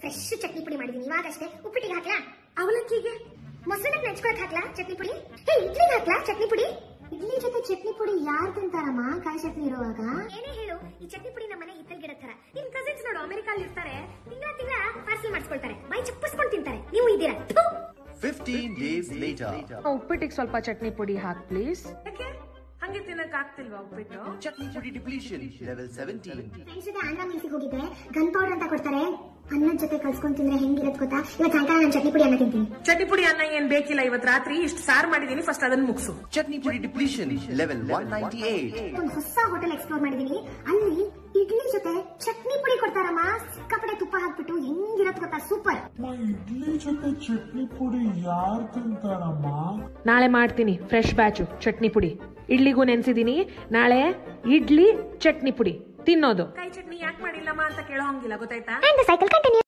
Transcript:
Fresh chutney ಪುಡಿ ಮಾಡಿದೀನಿ ಇವಾಗಷ್ಟೇ ಉಪ್ಪಿಟ್ಟಿಗೆ ಹಾಕ್ಲಾ ಅವಲಕ್ಕಿಗೆ ಮೊಸರನ್ನ ನೆಂಚ್ಕೊಳಕ್ ಹಾಕ್ಲಾ ಚಟ್ನಿ ಪುಡಿ ಹೇ ಇಡ್ಲಿಗೆ ಹಾಕ್ಲಾ ಚಟ್ನಿ ಪುಡಿ ಇಡ್ಲಿ ಜೊತೆ ಚಟ್ನಿ ಪುಡಿ ಯಾರು ತಿಂತಾರಮ್ಮ ಕಾಯಿ ಚಟ್ನಿ ಇರುವಾಗ ಏನೇ ಹೇಳು ಈ ಚಟ್ನಿ ಪುಡಿ ನಮ್ಮ ಮನೆ ಹಿತ್ತಲ್ ಗಿಡದ ತರ ನಿಮ್ ಕಸಿನ್ಸ್ ನೋಡು ಅಮೆರಿಕಲ್ಲಿ ಇರ್ತಾರೆ ತಿಂಗಳ ತಿಂಗಳ ಪಾರ್ಸಲ್ ಮಾಡಿಸ್ಕೊಳ್ತಾರೆ ಮೈ ಚಪ್ಪಿಸ್ಕೊಂಡು ತಿಂತಾರೆ ನೀವು ಇದ್ದೀರಾ ಥು. 15 days later. ಉಪ್ಪಿಟ್ಟಿಗೆ ಸ್ವಲ್ಪ ಚಟ್ನಿ ಪುಡಿ ಹಾಕ್ ಪ್ಲೀಸ್ ಯಾಕೆ ಹಂಗೆ ತಿನ್ನಕ್ ಆಗ್ತಿಲ್ವಾ ಉಪ್ಪಿಟ್ಟು Chutney Pudi depletion, level 17. Friends ಜೊತೆ ಆಂಧ್ರ ಮಿಲ್ಸಿಗೆ ಹೋಗಿದ್ದೆ ಗನ್ ಪೌಡರ್ ಅಂತ ಕೊಡ್ತಾರೆ ಅನ್ನದ ಜೊತೆ ಕಲ್ಸ್ಕೊಂಡ್ ತಿಂದ್ರೆ ಹೆಂಗಿರತ್ ಗೊತ್ತಾ ಇವತ್ತು ಸಾಯಂಕಾಲ ನಾನು ಚಟ್ನಿ ಪುಡಿ ಅನ್ನ ತಿಂತೀನಿ ಚಟ್ನಿ ಪುಡಿ ಅನ್ನ ಏನ್ ಬೇಕಿಲ್ಲ ಇವತ್ ರಾತ್ರಿ ಇಷ್ಟು ಸಾರ್ ಮಾಡಿದೀನಿ ಫಸ್ಟ್ ಅದನ್ನ ಮುಗಿಸು Chutney Pudi depletion, level 198. ಒಂದು ಹೊಸ ಹೋಟೆಲ್ ಎಕ್ಸ್ಪ್ಲೋರ್ ಮಾಡಿದೀನಿ ಅಲ್ಲಿ ಇಡ್ಲಿ ಜೊತೆ ಚಟ್ನಿ ಪುಡಿ ಕೊಡ್ತಾರಮ್ಮ ಸಿಕ್ಕಾಪಟ್ಟೆ ತುಪ್ಪ ಹಾಕ್ಬಿಟ್ಟು ಹೆಂಗಿರತ್ ಗೊತ್ತಾ ಸೂಪರ್ ಅಮ್ಮ ಇಡ್ಲಿ ಜೊತೆ ಚಟ್ನಿ ಪುಡಿ ಯಾರು ತಿಂತಾರಮ್ಮ ನಾಳೆ ಮಾಡ್ತೀನಿ ಫ್ರೆಶ್ ಬ್ಯಾಚು ಚಟ್ನಿ ಪುಡಿ ಇಡ್ಲಿಗೂ ನೆನ್ಸಿದೀನಿ ನಾಳೆ ಇಡ್ಲಿ ಚಟ್ನಿ ಪುಡಿ ತಿನ್ನೋದು ಕೈ ಚಟ್ನಿ ಯಾಕೆ ಮಾಡಿಲ್ಲಮ್ಮ ಅಂತ ಕೇಳೋ ಹಂಗಿಲ್ಲ ಗೊತ್ತಾಯ್ತಾ ಅಂಡ್ ಸೈಕಲ್ ಕಂಟಿನ್ಯೂ